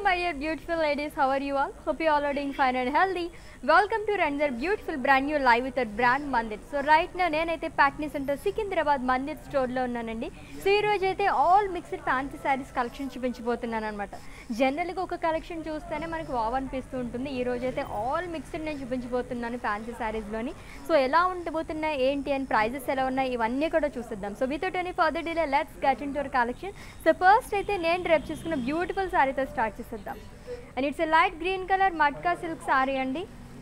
my dear beautiful ladies. How are you all? Hope you all are doing fine and healthy. Welcome to another beautiful brand new live with our brand Mandir so right నా నేనైతే Patny centre Secunderabad Mandir స్టోర్లో ఉన్నానండి so ఈ రోజు అయితే all mixed fancy saris collection చూపించబోతున్నాను అనమాట జనరల్గా ఒక కలెక్షన్ చూస్తేనే మనకు వావ్ అనిపిస్తూ ఉంటుంది ఈ రోజు అయితే ఆల్ మిక్స్డ్ నేను చూపించబోతున్నాను ఫ్యాన్సీ శారీస్లోని సో ఎలా ఉండబోతున్నాయి ఏంటి అని ప్రైజెస్ ఎలా ఉన్నాయి ఇవన్నీ కూడా చూసేద్దాం so without any further delay let's get into collection so first అయితే నేను రేపు చేసుకున్న బ్యూటిఫుల్ శారీతో స్టార్ట్ చేసేద్దాం and it's a light green colour matka silk sari అండి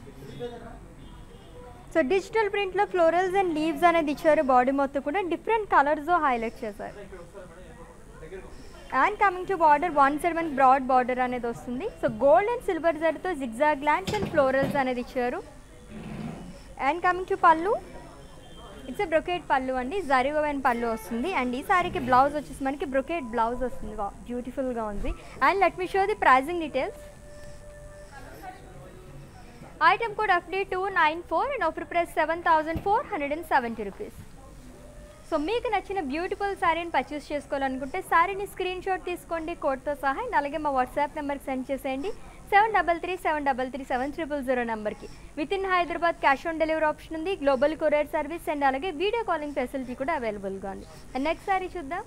సో డిజిటల్ ప్రింట్లో ఫ్లోరల్స్ అండ్ లీవ్స్ అనేది ఇచ్చారు బాడీ మొత్తం కూడా డిఫరెంట్ కలర్స్తో హైలైట్ చేశారు and coming to border one side మనకి బ్రాడ్ బార్డర్ అనేది వస్తుంది సో గోల్డ్ అండ్ సిల్వర్ జరీతో జిగ్జాగ్ ల్యాండ్స్ అండ్ ఫ్లోరల్స్ అనేది ఇచ్చారు and coming to pallu it's brocade pallu అండి జరీవన్ పళ్ళు వస్తుంది అండ్ ఈ సారీకి బ్లౌజ్ వచ్చేసి మనకి బ్రొకేట్ బ్లౌజ్ వస్తుంది బ్యూటిఫుల్గా ఉంది and let me show the pricing details item code FD two nine four and offer price seven thousand four hundred and seventy rupees so మీకు నచ్చిన బ్యూటిఫుల్ శారీని పర్చేస్ చేసుకోవాలనుకుంటే శారీని స్క్రీన్ షాట్ తీసుకోండి కోడ్తో సహా అండ్ అలాగే మా వాట్సాప్ నెంబర్కి సెండ్ చేసేయండి seven double three seven double three seven triple zero నెంబర్కి with in Hyderabad cash on delivery option ఉంది గ్లోబల్ కొరియర్ సర్వీస్ అండ్ అలాగే వీడియో కాలింగ్ ఫెసిలిటీ కూడా అవైలబుల్గా ఉంది అండ్ నెక్స్ట్ శారీ చూద్దాం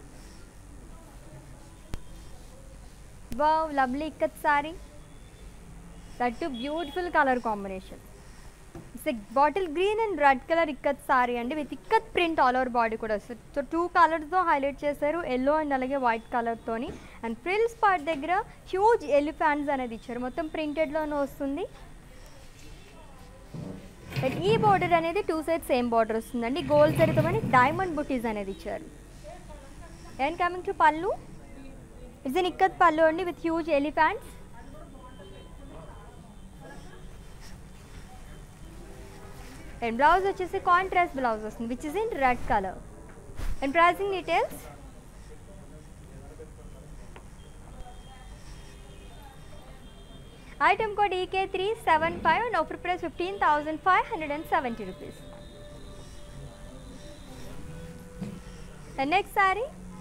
wow lovely ikkat sari that too beautiful colour combination it's bottle green and red colour ikkat sari అండి with ikkat print all over body కూడా వస్తుంది so two కలర్స్తో హైలైట్ చేశారు ఎల్లో అండ్ అలాగే వైట్ కలర్తోని అండ్ ఫ్రిల్స్ పార్ట్ దగ్గర హ్యూజ్ ఎలిఫాంట్స్ అనేది ఇచ్చారు మొత్తం ప్రింటెడ్లోనే వస్తుంది అండ్ ఈ బార్డర్ అనేది టూ సైడ్ సేమ్ బార్డర్ వస్తుందండి గోల్డ్ సరితో మనకి డైమండ్ బుటీస్ అనేది ఇచ్చారు and coming to pallu it's an ikkat pallu అండి with huge elephants and blouse వచ్చేసి కాంట్రాస్ట్ బ్లౌజ్ వస్తుంది which is in red colour and pricing details item code EK three seven five and offer price fifteen thousand five hundred and seventy rupees and next sari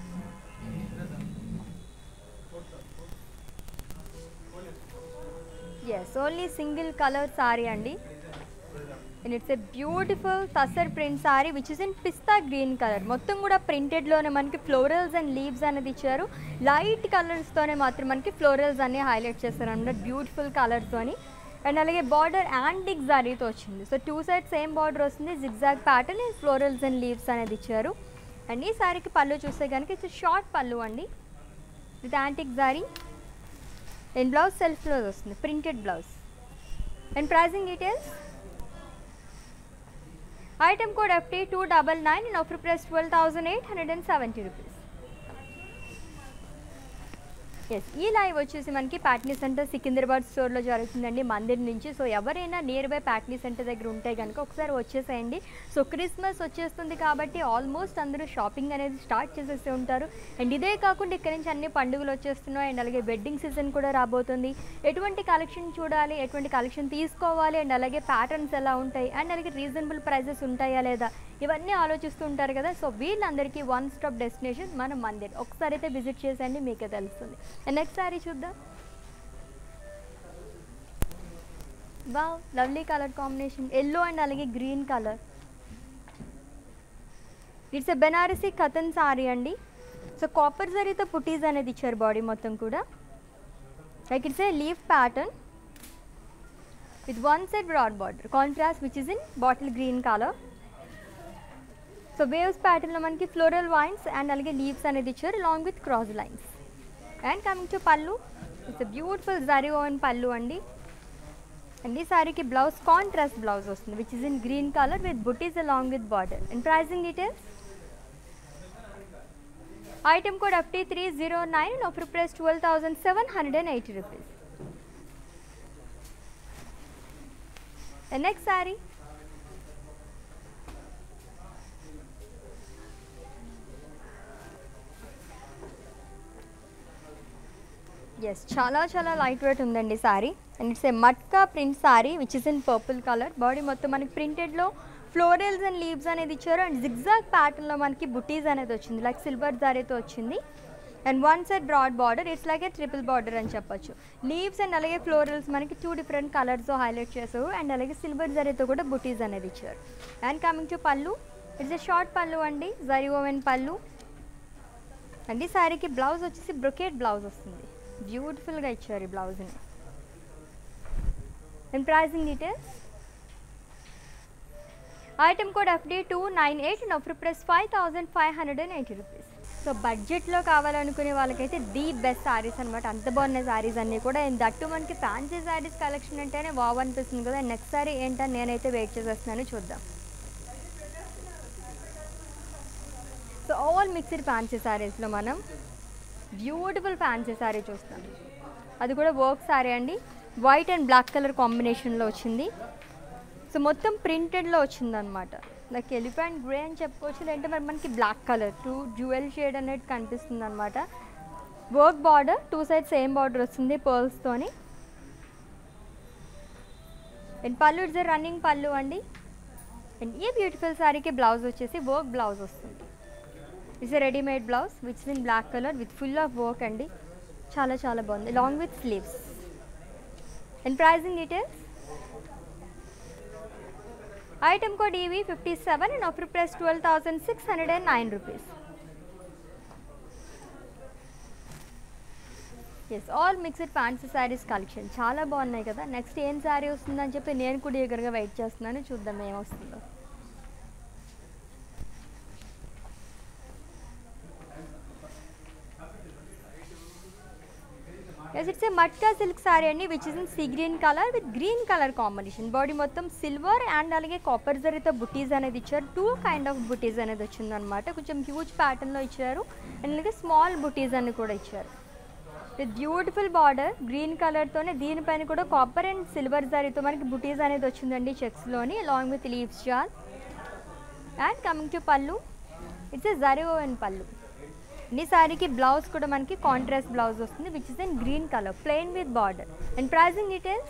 yes only single colour sari అండి and it's a beautiful tussar print sari which is in pista green colour మొత్తం కూడా ప్రింటెడ్లోనే మనకి florals and leaves అనేది ఇచ్చారు light కలర్స్తోనే మాత్రం మనకి florals అన్ని highlight చేస్తారు అన్నమాట బ్యూటిఫుల్ కలర్తోని అండ్ అలాగే బార్డర్ యాంటిక్ జరీతో వచ్చింది so two side same border వస్తుంది zigzag pattern and florals and leaves అనేది ఇచ్చారు అండ్ ఈ సారీకి పళ్ళు చూస్తే కనుక ఇట్స్ షార్ట్ పళ్ళు అండి with antique zari and blouse self blouse వస్తుంది printed blouse and pricing details item code FT two double nine and offer price twelve thousand eight hundred and seventy rupees yes ఈ live వచ్చేసి మనకి Patny centre Secunderabad స్టోర్లో జరుగుతుందండి మందిర్ నుంచి so ఎవరైనా nearby Patny centre దగ్గర ఉంటే కనుక ఒకసారి వచ్చేసేయండి సో క్రిస్మస్ వచ్చేస్తుంది కాబట్టి ఆల్మోస్ట్ అందరూ షాపింగ్ అనేది స్టార్ట్ చేసేసి ఉంటారు అండ్ ఇదే కాకుండా ఇక్కడ నుంచి అన్ని పండుగలు వచ్చేస్తున్నాయి అండ్ అలాగే వెడ్డింగ్ సీజన్ కూడా రాబోతుంది ఎటువంటి కలెక్షన్ చూడాలి ఎటువంటి కలెక్షన్ తీసుకోవాలి అండ్ అలాగే ప్యాటర్న్స్ ఎలా ఉంటాయి అండ్ అలాగే రీజనబుల్ ప్రైజెస్ ఉంటాయా లేదా ఇవన్నీ ఆలోచిస్తూ ఉంటారు కదా సో వీళ్ళందరికీ వన్ స్టాప్ డెస్టినేషన్ మన మందిర్ ఒకసారి అయితే విజిట్ చేసండి మీకే తెలుస్తుంది నెక్స్ట్ సారీ చూద్దాం wow lovely colour combination yellow and అలాగే green colour it's a Banarasi katan sari అండి సో కాపర్ జరీతో పుటీస్ అనేది ఇచ్చారు బాడీ మొత్తం కూడా like it's a leaf pattern with one side broad border contrast which is in bottle green colour so waves ప్యాటర్న్లో మనకి floral vines and అలాగే లీవ్స్ అనేది ఇచ్చారు along with cross lines and coming to pallu it's beautiful zari woven pallu అండి and ఈ సారీకి blouse contrast blouse వస్తుంది which is in green colour with butis along with border and pricing details item code FT three zero nine and offer price twelve thousand seven hundred and eighty rupees next sari yes చాలా చాలా light weight ఉందండి sari and it's a matka print sari which is in purple colour body మొత్తం మనకి ప్రింటెడ్లో florals and leaves అనేది ఇచ్చారు and zigzag ప్యాటర్న్లో మనకి బుటీస్ అనేది వచ్చింది లైక్ సిల్వర్ జారీతో వచ్చింది and one side broad border it's like a triple border అని చెప్పొచ్చు లీవ్స్ అండ్ అలాగే ఫ్లోరల్స్ మనకి టూ డిఫరెంట్ కలర్స్ హైలైట్ చేశారు అండ్ అలాగే సిల్వర్ జరీతో కూడా బుటీస్ అనేది ఇచ్చారు and coming to pallu it's a short pallu అండి జరీ ఓవెన్ పళ్ళు అండ్ ఈ శారీకి బ్లౌజ్ వచ్చేసి బ్రొకేట్ బ్లౌజ్ వస్తుంది బ్యూటిఫుల్గా ఇచ్చారు ఈ బ్లౌజ్ని and pricing details item code FD two nine eight and offer price five thousand five hundred and eighty rupees so బడ్జెట్లో కావాలనుకునే వాళ్ళకైతే ది బెస్ట్ శారీస్ అనమాట అంత బాగున్నాయి శారీస్ అన్నీ కూడా అండ్ దట్టు మనకి ఫ్యాన్సీ శారీస్ కలెక్షన్ అంటేనే వావ్ అనిపిస్తుంది కదా నెక్స్ట్ సారీ ఏంటని నేనైతే వెయిట్ చేసేస్తున్నాను చూద్దాం సో ఆల్ మిక్స్డ్ ఫ్యాన్సీ శారీస్లో మనం బ్యూటిఫుల్ ఫ్యాన్సీ శారీ చూస్తాం అది కూడా వర్క్ శారీ అండి వైట్ అండ్ బ్లాక్ కలర్ కాంబినేషన్లో వచ్చింది సో మొత్తం ప్రింటెడ్లో వచ్చిందనమాట లైక్ ఎలిఫెంట్ గ్రే అని చెప్పుకోవచ్చు లేదంటే మరి మనకి black colour too jewel shade అనేది కనిపిస్తుంది అనమాట work border two side same border వస్తుంది పర్ల్స్తోని and pallu it's running pallu అండి అండ్ ఈ బ్యూటిఫుల్ శారీకి బ్లౌజ్ వచ్చేసి వర్క్ బ్లౌజ్ వస్తుంది it's readymade blouse which in black colour with full of work అండి చాలా చాలా బాగుంది long with sleeves and pricing details item code EV fifty seven and offer price twelve thousand six hundred and nine rupees yes all mixed fancy saris collection చాలా బాగున్నాయి కదా next ఏం శారీ వస్తుందని చెప్పి నేను కూడా ఎగరగా వెయిట్ చేస్తున్నాను చూద్దాం ఏమొస్తుందో yes it's a matka silk sari అండి which is in sea green colour with green colour combination body మొత్తం సిల్వర్ అండ్ అలాగే కాపర్ జరీతో బుటీస్ అనేది ఇచ్చారు టూ కైండ్ ఆఫ్ బుటీస్ అనేది వచ్చిందనమాట కొంచెం హ్యూజ్ ప్యాటర్న్లో ఇచ్చారు అండ్ అలాగే స్మాల్ బుటీస్ అని కూడా ఇచ్చారు విత్ బ్యూటిఫుల్ బార్డర్ గ్రీన్ కలర్తోనే దీనిపైన కూడా కాపర్ అండ్ సిల్వర్ జరీతో మనకి బుటీస్ అనేది వచ్చిందండి చెక్స్లోని along with leaves jaal and coming to pallu it's a zari woven pallu ఈ శారీకి బ్లౌజ్ కూడా మనకి కాంట్రాస్ట్ బ్లౌజ్ వస్తుంది which is in green colour plain with border and pricing details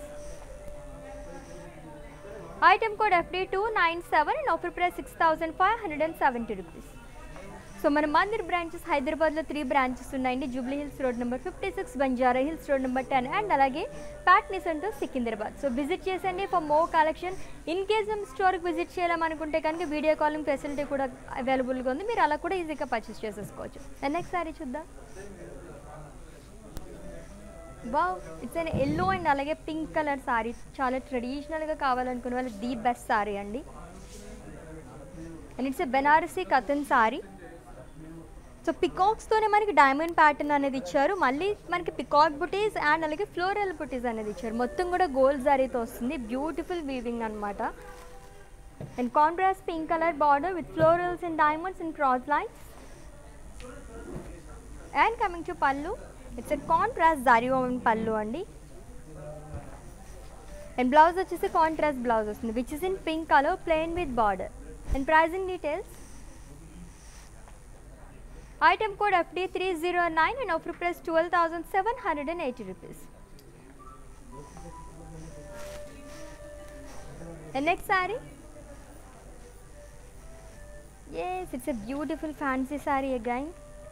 item code FD two nine seven and offer price six thousand five hundred and seventy rupees so మన Mandir branches హైదరాబాద్లో three branches ఉన్నాయండి Jubilee Hills road number fifty six Banjara Hills road number ten and అలాగే Patny centre Secunderabad so visit చేసండి for more collection in case మేము స్టోర్కి visit చేయాలనుకుంటే కనుక video calling facility కూడా అవైలబుల్గా ఉంది మీరు అలా కూడా ఈజీగా పర్చేస్ చేసేసుకోవచ్చు నెక్స్ట్ సారీ చూద్దాం wow it's an yellow and అలాగే పింక్ కలర్ సారీ చాలా ట్రెడిషనల్గా కావాలనుకునే వాళ్ళు ది బెస్ట్ సారీ అండి and it's a Banarasi katan sari so పికాక్స్తోనే మనకి డైమండ్ ప్యాటర్న్ అనేది ఇచ్చారు మళ్ళీ మనకి పికాక్ బుటీస్ అండ్ అలాగే ఫ్లోరల్ బుటీస్ అనేది ఇచ్చారు మొత్తం కూడా గోల్డ్ జారీతో వస్తుంది బ్యూటిఫుల్ వీవింగ్ అనమాట and contrast pink colour border with florals and diamonds and cross lines and coming to pallu it's a contrast zari woven pallu అండి అండ్ బ్లౌజ్ వచ్చేసి కాంట్రాస్ట్ బ్లౌజ్ వస్తుంది which is in pink colour plain with border and pricing details item code FD three zero nine and offer price twelve thousand seven hundred and eighty rupees next sari yes it's a beautiful fancy sorry again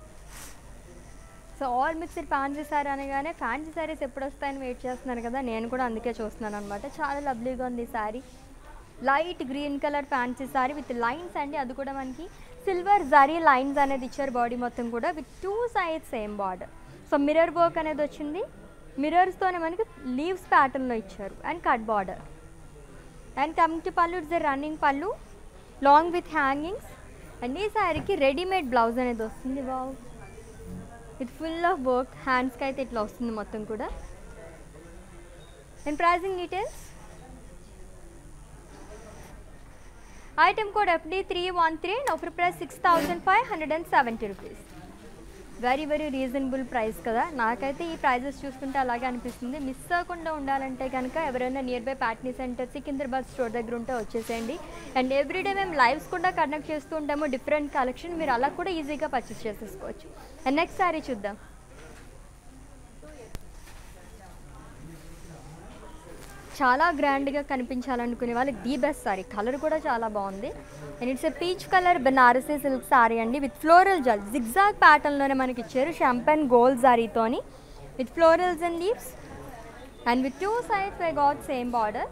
so all mixed fancy sari అనగానే fancy saris ఎప్పుడు వస్తాయని wait చేస్తున్నాను కదా నేను కూడా అందుకే చూస్తున్నాను అనమాట చాలా లవ్లీగా ఉంది ఈ sari light green colour fancy sari with lines అండి అది కూడా మనకి సిల్వర్ జరీ లైన్స్ అనేది ఇచ్చారు బాడీ మొత్తం కూడా with two sides same border so mirror work అనేది వచ్చింది మిర్రర్స్తోనే మనకి లీవ్స్ ప్యాటర్న్లో ఇచ్చారు and cut border and coming to pallu it's running pallu long with hangings and ఈ శారీకి రెడీమేడ్ బ్లౌజ్ అనేది వస్తుంది బావ్ విత్ ఫుల్ ఆఫ్ వర్క్ హ్యాండ్స్కి అయితే ఇట్లా వస్తుంది మొత్తం కూడా and pricing details item code FD three one three and offer price six thousand five hundred and seventy rupees very very reasonable price కదా నాకైతే ఈ ప్రైజెస్ చూస్తుంటే అలాగే అనిపిస్తుంది మిస్ అవ్వకుండా ఉండాలంటే కనుక ఎవరైనా nearby Patny centre Secunderabad store దగ్గర ఉంటే వచ్చేసేయండి అండ్ ఎవ్రీడే మేము లైవ్స్ కూడా కండక్ట్ చేస్తూ ఉంటాము డిఫరెంట్ కలెక్షన్ మీరు అలా కూడా ఈజీగా పర్చేస్ చేసేసుకోవచ్చు అండ్ నెక్స్ట్ సారీ చూద్దాం చాలా గ్రాండ్గా కనిపించాలనుకునే వాళ్ళకి ది బెస్ట్ సారీ కలర్ కూడా చాలా బాగుంది and it's a peach colour Banarasi silk sari అండి విత్ ఫ్లోరల్ జల్ జిగ్జాగ్ ప్యాటర్న్లోనే మనకి ఇచ్చారు షాంపెన్ గోల్డ్ జారీతోని with florals and leaves and with two sides I got same border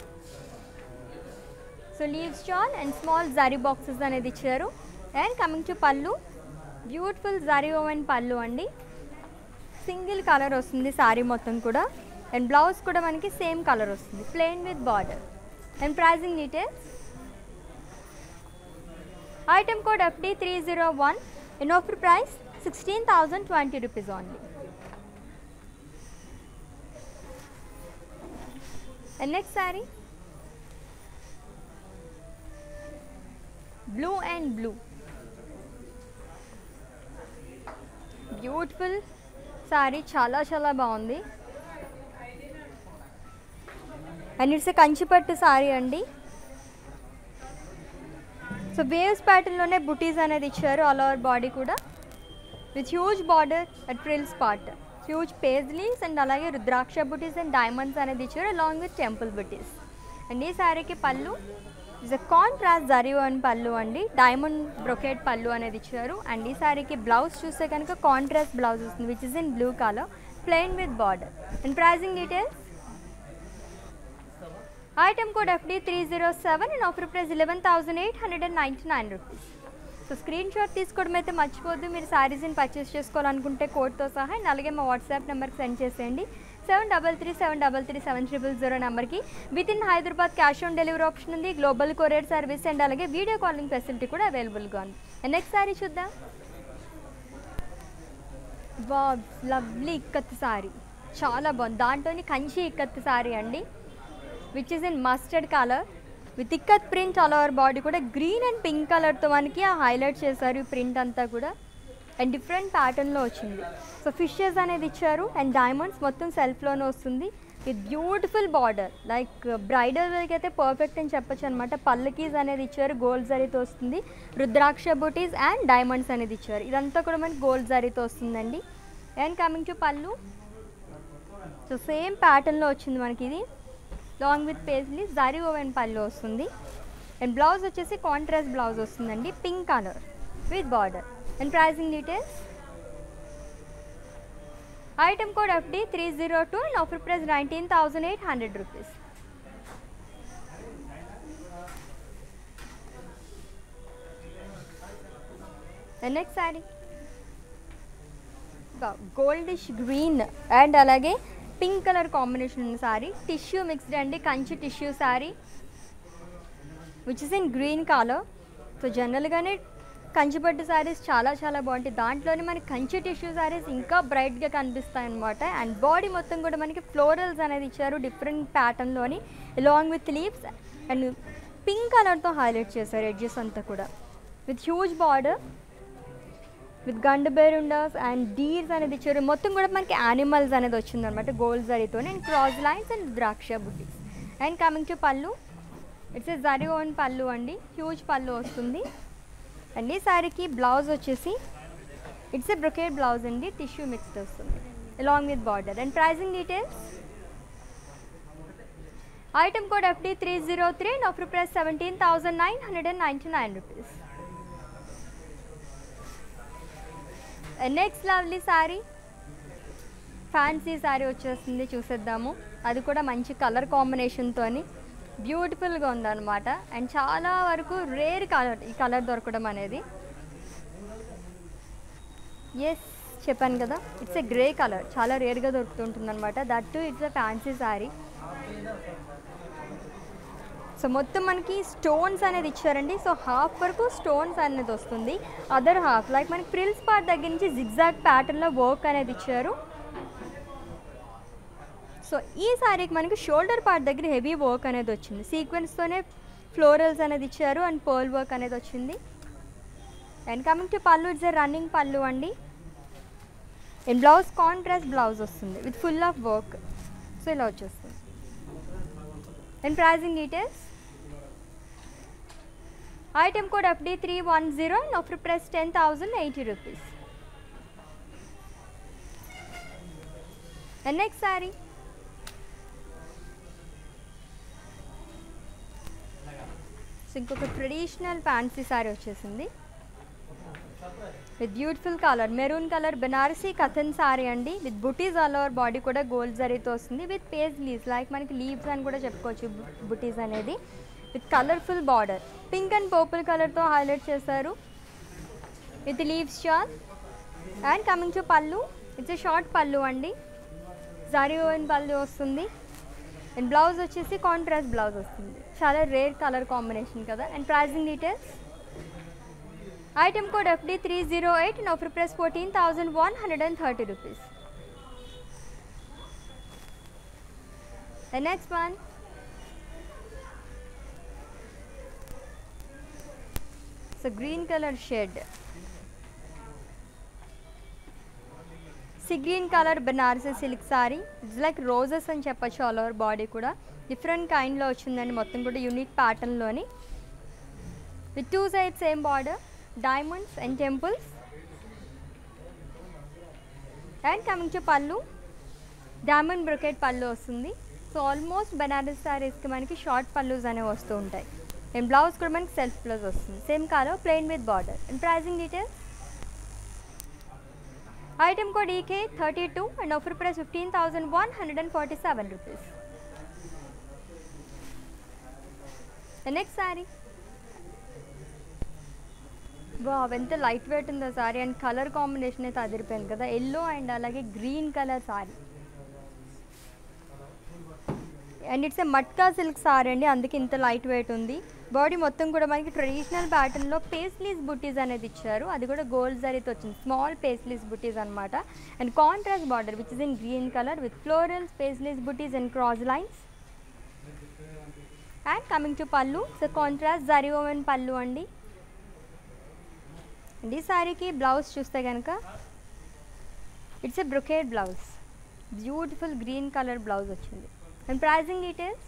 so leaves చాల్ అండ్ స్మాల్ జరీ బాక్సెస్ అనేది ఇచ్చారు and coming to pallu beautiful zari woven pallu అండి single colour వస్తుంది శారీ మొత్తం కూడా అండ్ బ్లౌజ్ కూడా మనకి సేమ్ కలర్ వస్తుంది plain with border and pricing details item code FD three zero one in offer price sixteen thousand twenty rupees only and next sari blue and blue beautiful sari చాలా చాలా బాగుంది and it's కంచిపట్టు శారీ అండి so waves ప్యాటర్న్లోనే butis అనేది ఇచ్చారు all over body కూడా with huge border at frills part huge paisleys and అలాగే rudraksha butis and diamonds అనేది ఇచ్చారు along with temple butis and ఈ శారీకి పళ్ళు ఇస్ అ కాంట్రాస్ట్ జరీ అని పళ్ళు అండి డైమండ్ బ్రొకెట్ పళ్ళు అనేది ఇచ్చారు అండ్ ఈ శారీకి బ్లౌజ్ చూస్తే కనుక కాంట్రాస్ట్ బ్లౌజ్ వస్తుంది which is in blue colour plain with border and pricing details item code FD three zero seven and offer price eleven thousand eight hundred and ninety nine rupees so screen shot తీసుకోవడం అయితే మర్చిపోద్దు మీరు శారీస్ని purchase చేసుకోవాలనుకుంటే కోడ్తో సహా and అలాగే మా WhatsApp నెంబర్కి సెండ్ చేసేయండి seven double three seven double three seven triple zero నెంబర్కి with in Hyderabad cash on delivery option ఉంది గ్లోబల్ కొరియర్ సర్వీస్ అండ్ అలాగే వీడియో కాలింగ్ ఫెసిలిటీ కూడా అవైలబుల్గా ఉంది అండ్ నెక్స్ట్ శారీ చూద్దాం వా లవ్లీ ఇక్కత్ సారీ చాలా బాగుంది దాంట్లోని కంచి ఇక్కత్ సారీ అండి which is in mustard colour with ikkat print all over body కూడా గ్రీన్ అండ్ పింక్ కలర్తో మనకి ఆ హైలైట్ చేశారు ఈ ప్రింట్ అంతా కూడా అండ్ డిఫరెంట్ ప్యాటర్న్లో వచ్చింది సో ఫిషెస్ అనేది ఇచ్చారు అండ్ డైమండ్స్ మొత్తం సెల్ఫ్లోనే వస్తుంది with beautiful border like bridal వేర్కి అయితే పర్ఫెక్ట్ అని చెప్పొచ్చు అనమాట పల్లకీస్ అనేది ఇచ్చారు గోల్డ్ జరీతో వస్తుంది రుద్రాక్ష బూటీస్ అండ్ డైమండ్స్ అనేది ఇచ్చారు ఇదంతా కూడా మనకి గోల్డ్ జరీతో వస్తుందండి and coming to pallu so same ప్యాటర్న్లో వచ్చింది మనకి ఇది long with paisley zari woven pallu వస్తుంది అండ్ బ్లౌజ్ వచ్చేసి కాంట్రాస్ట్ బ్లౌజ్ వస్తుందండి pink colour with border and pricing details item code FD three zero two and offer price nineteen thousand eight hundred rupees next sari goldish green and అలాగే pink colour combination ఉన్న sari tissue mixed అండి Kanchi tissue sari which is in green colour so జనరల్గానే కంచిపట్టు శారీస్ చాలా చాలా బాగుంటాయి దాంట్లోనే మనకి Kanchi tissue saris ఇంకా బ్రైట్గా కనిపిస్తాయి అనమాట అండ్ బాడీ మొత్తం కూడా మనకి ఫ్లోరల్స్ అనేది ఇచ్చారు డిఫరెంట్ ప్యాటర్న్లోని along with leaves and pink కలర్తో హైలైట్ చేశారు ఎడ్జెస్ అంతా కూడా విత్ హ్యూజ్ బార్డర్ విత్ గండ బేరుండర్స్ అండ్ డీర్స్ అనేది ఇచ్చారు మొత్తం కూడా మనకి యానిమల్స్ అనేది వచ్చింది అనమాట గోల్డ్ జరీతో అండ్ క్రాస్ లైన్స్ అండ్ ద్రాక్ష butis and coming to pallu it's a zari woven pallu అండి హ్యూజ్ పళ్ళు వస్తుంది అండ్ ఈ శారీకి బ్లౌజ్ వచ్చేసి ఇట్స్ ఏ బ్రొకేట్ బ్లౌజ్ అండి టిష్యూ మిక్స్డ్ వస్తుంది along with border and pricing details item code FD three zero three and offer price seventeen thousand nine hundred and ninety nine rupees next lovely sari fancy sari వచ్చేస్తుంది చూసేద్దాము అది కూడా మంచి colour కాంబినేషన్తో బ్యూటిఫుల్గా ఉందన్నమాట అండ్ చాలా వరకు రేర్ కలర్ ఈ కలర్ దొరకడం అనేది ఎస్ చెప్పాను కదా ఇట్స్ ఎ గ్రే కలర్ చాలా రేర్గా దొరుకుతుంటుంది అనమాట that too it's a fancy sari so మొత్తం మనకి స్టోన్స్ అనేది ఇచ్చారండి సో హాఫ్ వరకు స్టోన్స్ అనేది వస్తుంది అదర్ హాఫ్ లైక్ మనకి ఫ్రిల్స్ పార్ట్ దగ్గర నుంచి జిగ్జాగ్ ప్యాటర్న్లో వర్క్ అనేది ఇచ్చారు సో ఈ శారీకి మనకి షోల్డర్ పార్ట్ దగ్గర హెవీ వర్క్ అనేది వచ్చింది సీక్వెన్స్తోనే ఫ్లోరల్స్ అనేది ఇచ్చారు అండ్ పర్ల్ వర్క్ అనేది వచ్చింది and coming to pallu it's a running pallu అండి అండ్ బ్లౌజ్ కాంట్రాస్ట్ బ్లౌజ్ వస్తుంది with full of work so ఇలా వచ్చేస్తుంది and pricing details item code FD three one zero and offer price ten thousand eighty rupees and next sari so ఇంకొక traditional fancy sari వచ్చేసింది with beautiful colour maroon colour Banarasi katan sari అండి with butis all over body కూడా gold జరీతో వస్తుంది with page leaves like మనకి leaves అని కూడా చెప్పుకోవచ్చు బుటీస్ అనేది with colourful border pink and purple కలర్తో హైలైట్ చేశారు with leaves shawl and coming to pallu it's short pallu అండి జరీ ఓవెన్ పళ్ళు వస్తుంది అండ్ బ్లౌజ్ వచ్చేసి కాంట్రాస్ట్ బ్లౌజ్ వస్తుంది చాలా రేర్ కలర్ కాంబినేషన్ కదా and pricing details item code FD three zero eight and offer price fourteen thousand one hundred and thirty rupees next one so green colour shade C green colour Banarasi silk sari it's like roses అని చెప్పొచ్చు all over body కూడా different కైండ్లో వచ్చిందండి మొత్తం కూడా unique ప్యాటర్న్లోని with two side same border diamonds and temples and coming to pallu diamond brocade pallu వస్తుంది so almost Banaras సారీస్కి మనకి షార్ట్ పళ్ళుస్ అనేవి వస్తూ ఉంటాయి అండ్ బ్లౌజ్ కూడా మనకి సెల్ఫ్ బ్లౌజ్ వస్తుంది same colour plain with border and pricing details item code EK thirty two and offer price fifteen thousand one hundred and forty seven rupees next sari వా ఎంత light weight ఉందో sari and colour combination అయితే అదిరిపోయింది కదా yellow and అలాగే green colour sari and it's a matka silk sari అండి అందుకే ఇంత లైట్ వెయిట్ ఉంది బాడీ మొత్తం కూడా మనకి ట్రెడిషనల్ ప్యాటర్న్లో పేస్లీస్ బుటీస్ అనేది ఇచ్చారు అది కూడా గోల్డ్ జరీతో వచ్చింది స్మాల్ పేస్లీస్ బుటీస్ అనమాట and contrast border which is in green colour with florals paisleys butis and cross lines and coming to pallu so contrast zari woven pallu అండి అండ్ ఈ సారీకి బ్లౌజ్ చూస్తే కనుక it's a brocade blouse beautiful green colour blouse వచ్చింది and pricing details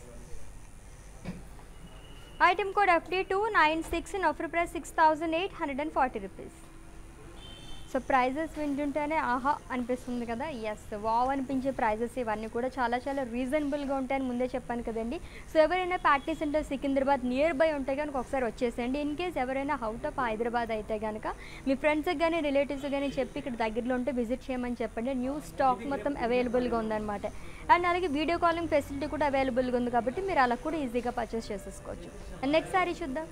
item code FD two nine six and offer price six thousand eight hundred and forty rupees so prices వింటుంటేనే ఆహా అనిపిస్తుంది కదా yes wow అనిపించే prices ఇవన్నీ కూడా చాలా చాలా రీజనబుల్గా ఉంటాయని ముందే చెప్పాను కదండి సో ఎవరైనా పార్టీ సెంటర్ సికింద్రాబాద్ నియర్ బై ఉంటే కనుక ఒకసారి వచ్చేసేయండి ఇన్ కేస్ ఎవరైనా అవుట్ ఆఫ్ హైదరాబాద్ అయితే కనుక మీ ఫ్రెండ్స్కి కానీ రిలేటివ్స్ కానీ చెప్పి ఇక్కడ దగ్గరలో ఉంటే విజిట్ చేయమని చెప్పండి న్యూ స్టాక్ మొత్తం అవైలబుల్గా ఉందన్నమాట అండ్ అలాగే వీడియో కాలింగ్ ఫెసిలిటీ కూడా అవైలబుల్గా ఉంది కాబట్టి మీరు అలా కూడా ఈజీగా పర్చేస్ చేసేసుకోవచ్చు అండ్ నెక్స్ట్ సారీ చూద్దాం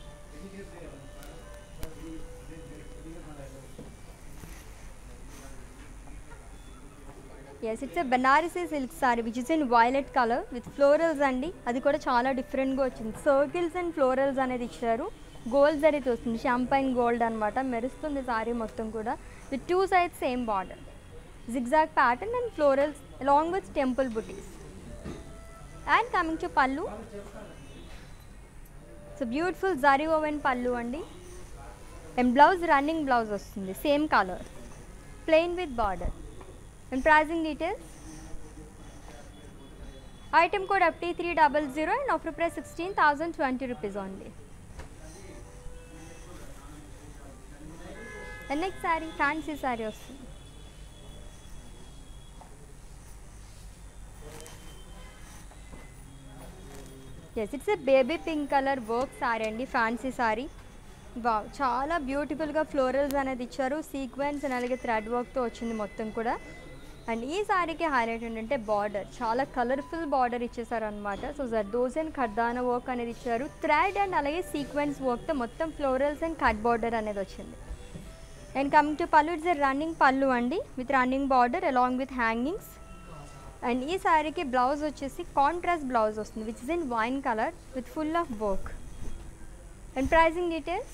yes it's a Banarasi silk sari which is in violet colour with florals అండి అది కూడా చాలా డిఫరెంట్గా వచ్చింది సర్కిల్స్ అండ్ ఫ్లోరల్స్ అనేది ఇచ్చారు గోల్డ్ జరీతో వస్తుంది షాంపైన్ గోల్డ్ అనమాట మెరుస్తుంది సారీ మొత్తం కూడా with two sides same border zigzag pattern and florals along with temple butis and coming to pallu so beautiful zari woven pallu అండి అండ్ బ్లౌజ్ రన్నింగ్ బ్లౌజ్ వస్తుంది same colour plain with border and pricing details item code FT three double zero and offer price sixteen thousand twenty rupees only and next sari fancy sari వస్తుంది yes it's a baby pink colour work sari అండి fancy sorry వా చాలా బ్యూటిఫుల్గా florals అనేది ఇచ్చారు sequence and అలాగే thread వర్క్తో వచ్చింది మొత్తం కూడా అండ్ ఈ సారీకి హైలైట్ ఏంటంటే బార్డర్ చాలా కలర్ఫుల్ బార్డర్ ఇచ్చేసారు అనమాట సో జర్దోస్ అండ్ ఖర్దానా వర్క్ అనేది ఇచ్చారు థ్రెడ్ అండ్ అలాగే సీక్వెన్స్ వర్క్తో మొత్తం ఫ్లోరల్స్ అండ్ కట్ బార్డర్ అనేది వచ్చింది and coming to pallu it's running pallu అండి with running border along with hangings and ఈ శారీకి బ్లౌజ్ వచ్చేసి కాంట్రాస్ట్ బ్లౌజ్ వస్తుంది which is in wine colour with full of work and pricing details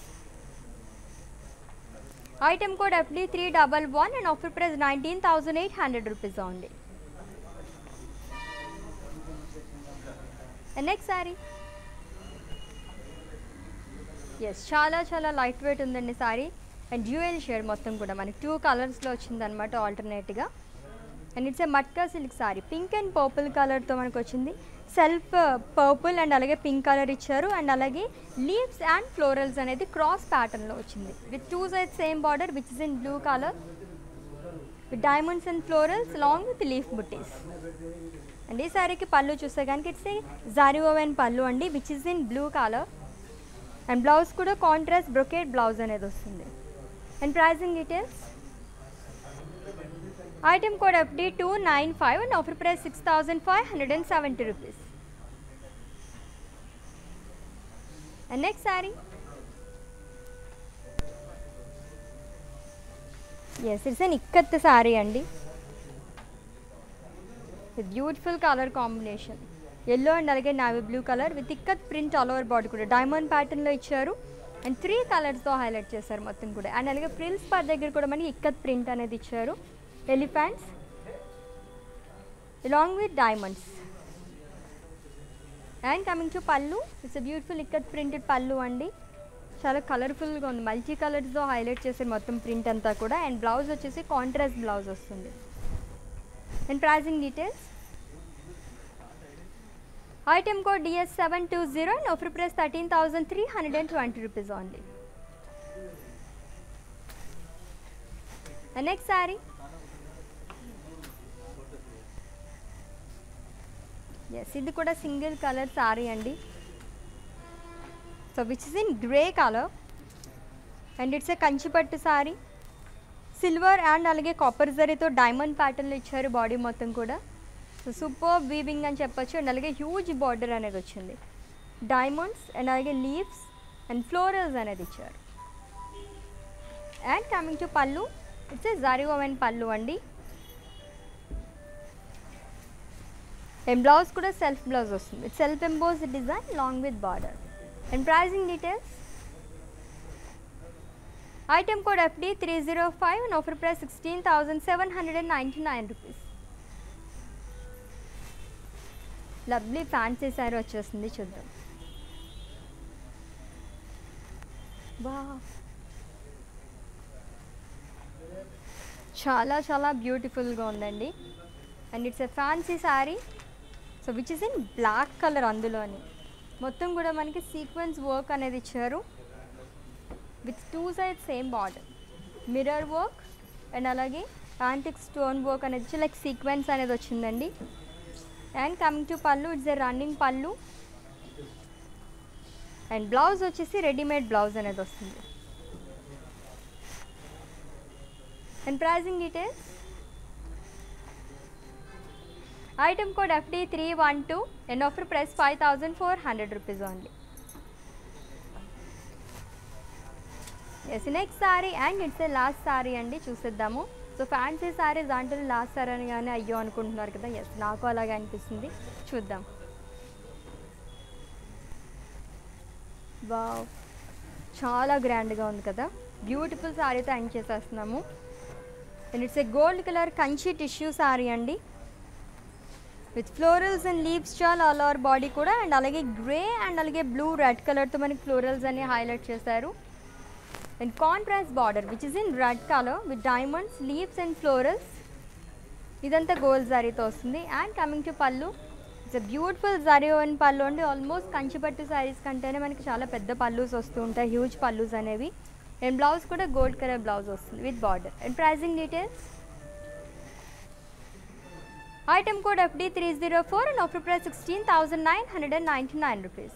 item code FD three double one and offer price nineteen thousand eight hundred rupees only next sari yes చాలా చాలా light weight ఉందండి sari and dual shade మొత్తం కూడా మనకి two కలర్స్లో వచ్చిందనమాట ఆల్టర్నేట్గా and it's a matka silk sari pink and purple కలర్తో మనకు వచ్చింది సెల్ఫ్ పర్పుల్ అండ్ అలాగే పింక్ కలర్ ఇచ్చారు అండ్ అలాగే లీవ్స్ అండ్ ఫ్లోరల్స్ అనేది క్రాస్ ప్యాటర్న్లో వచ్చింది with two side same border which is in blue colour with diamonds and florals long with leaf butis and ఈ సారీకి పళ్ళు చూస్తే కనుక ఇట్స్ ఏ జారీ ఓవెన్ పళ్ళు అండి which is in blue colour and blouse కూడా కాంట్రాస్ట్ బ్రొకేట్ బ్లౌజ్ అనేది వస్తుంది and pricing details item code FD two nine five and offer price six thousand five hundred and seventy rupees and next sari yes it's an ikkat sari అండి beautiful colour combination yellow and అలాగే navy blue colour with ikkat print all over body కూడా diamond ప్యాటర్న్లో ఇచ్చారు and three కలర్స్తో highlight చేశారు మొత్తం కూడా and అలాగే ఫ్రిల్స్ పార్ట్ దగ్గర కూడా మనకి ఇక్కత్ ప్రింట్ అనేది ఇచ్చారు elephants along with diamonds and coming to pallu it's beautiful ikkat printed pallu అండి చాలా కలర్ఫుల్గా ఉంది మల్టీ కలర్స్తో హైలైట్ చేసే మొత్తం ప్రింట్ అంతా కూడా అండ్ బ్లౌజ్ వచ్చేసి కాంట్రాస్ట్ బ్లౌజ్ వస్తుంది and pricing details item code DS seven two zero and offer price thirteen thousand three hundred and twenty rupees only next sari yes ఇది కూడా సింగిల్ కలర్ శారీ అండి so which is in grey colour and it's a Kanchipattu sari silver and అలాగే copper జరీతో diamond ప్యాటర్న్లో ఇచ్చారు body మొత్తం కూడా so super weaving అని చెప్పొచ్చు అండ్ అలాగే హ్యూజ్ బార్డర్ అనేది వచ్చింది డైమండ్స్ అండ్ అలాగే లీవ్స్ అండ్ ఫ్లోరల్స్ అనేది ఇచ్చారు and coming to pallu it's a zari woven pallu అండి అండ్ బ్లౌజ్ కూడా సెల్ఫ్ బ్లౌజ్ వస్తుంది self emboss design long with border and pricing details item code FD three zero five and offer price sixteen thousand seven hundred and ninety nine rupees lovely fancy sari వచ్చేస్తుంది చూద్దాం వా చాలా చాలా బ్యూటిఫుల్గా ఉందండి and it's a fancy sari so which is in black colour అందులోని మొత్తం కూడా మనకి సీక్వెన్స్ వర్క్ అనేది ఇచ్చారు with two side same border mirror work and అలాగే యాంటిక్ స్టోన్ వర్క్ అనేది వచ్చి లైక్ సీక్వెన్స్ అనేది వచ్చిందండి and coming to pallu it's a running pallu and blouse వచ్చేసి రెడీమేడ్ బ్లౌజ్ అనేది వస్తుంది and pricing details item code FD three one two and offer price five thousand four hundred rupees only yes next sari and it's A last sari అండి చూసేద్దాము so fancy saris అంటే last sorry అని కానీ అయ్యో అనుకుంటున్నారు కదా ఎస్ నాకు అలాగే అనిపిస్తుంది చూద్దాం వావ్ చాలా గ్రాండ్గా ఉంది కదా బ్యూటిఫుల్ సారీతో ఎండ్ చేసేస్తున్నాము and it's a gold colour Kanchi tissue sari అండి విత్ ఫ్లోరల్స్ అండ్ లీవ్స్ చాలా ఆల్ ఓవర్ బాడీ కూడా అండ్ అలాగే గ్రే అండ్ అలాగే బ్లూ రెడ్ కలర్తో మనకి ఫ్లోరల్స్ అన్ని హైలైట్ చేశారు and contrast border which is in red colour with diamonds leaves and florals ఇదంతా గోల్డ్ జారీతో వస్తుంది and coming to pallu it's a beautiful zari and pallu అండి ఆల్మోస్ట్ కంచిపట్టు శారీస్ కంటేనే మనకి చాలా పెద్ద పళ్ళూస్ వస్తూ ఉంటాయి హ్యూజ్ పళ్ళూస్ అనేవి అండ్ బ్లౌజ్ కూడా గోల్డ్ కలర్ బ్లౌజ్ వస్తుంది with border and pricing details item code FD three zero four and offer price sixteen thousand nine hundred and ninety nine rupees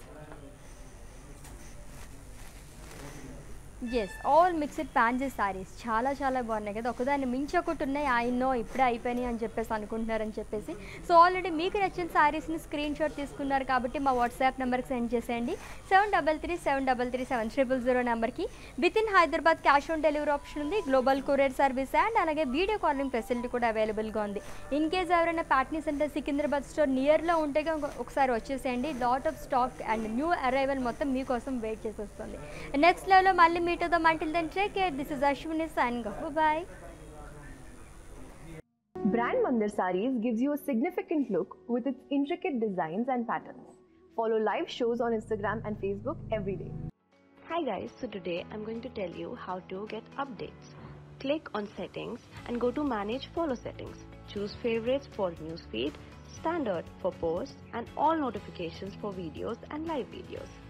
yes all mixed fancy saris చాలా చాలా బాగున్నాయి కదా ఒకదాన్ని మించి ఒకటి ఉన్నాయి ఆయన్నో ఇప్పుడే అయిపోయినాయి అని చెప్పేసి అనుకుంటున్నారని చెప్పేసి సో ఆల్రెడీ మీకు నచ్చిన శారీస్ని స్క్రీన్ షాట్ తీసుకున్నారు కాబట్టి మా వాట్సాప్ నెంబర్కి సెండ్ చేసేయండి seven double three seven double three seven triple zero నెంబర్కి with in Hyderabad cash on delivery option ఉంది గ్లోబల్ కొరియర్ సర్వీస్ అండ్ అలాగే వీడియో కాలింగ్ ఫెసిలిటీ కూడా అవైలబుల్గా ఉంది ఇన్ కేస్ ఎవరైనా ప్యాట్నీ సెంటర్ సికింద్రాబాద్ స్టోర్ నియర్లో ఉంటే కనుక ఒకసారి వచ్చేసేయండి lot of stock and new arrival మొత్తం మీకోసం వెయిట్ చేసి వస్తుంది నెక్స్ట్ లెవెల్లో మళ్ళీ మీట్ అవుదాం until then take care this is ashwini signing off bye Brand Mandir Sarees gives you a significant look with its intricate designs and patterns. Follow live shows on Instagram and Facebook every day. Hi guys, so today I'm going to tell you how to get updates. Click on settings and go to manage follow settings. Choose favorites for newsfeed, standard for posts and all notifications for videos and live videos.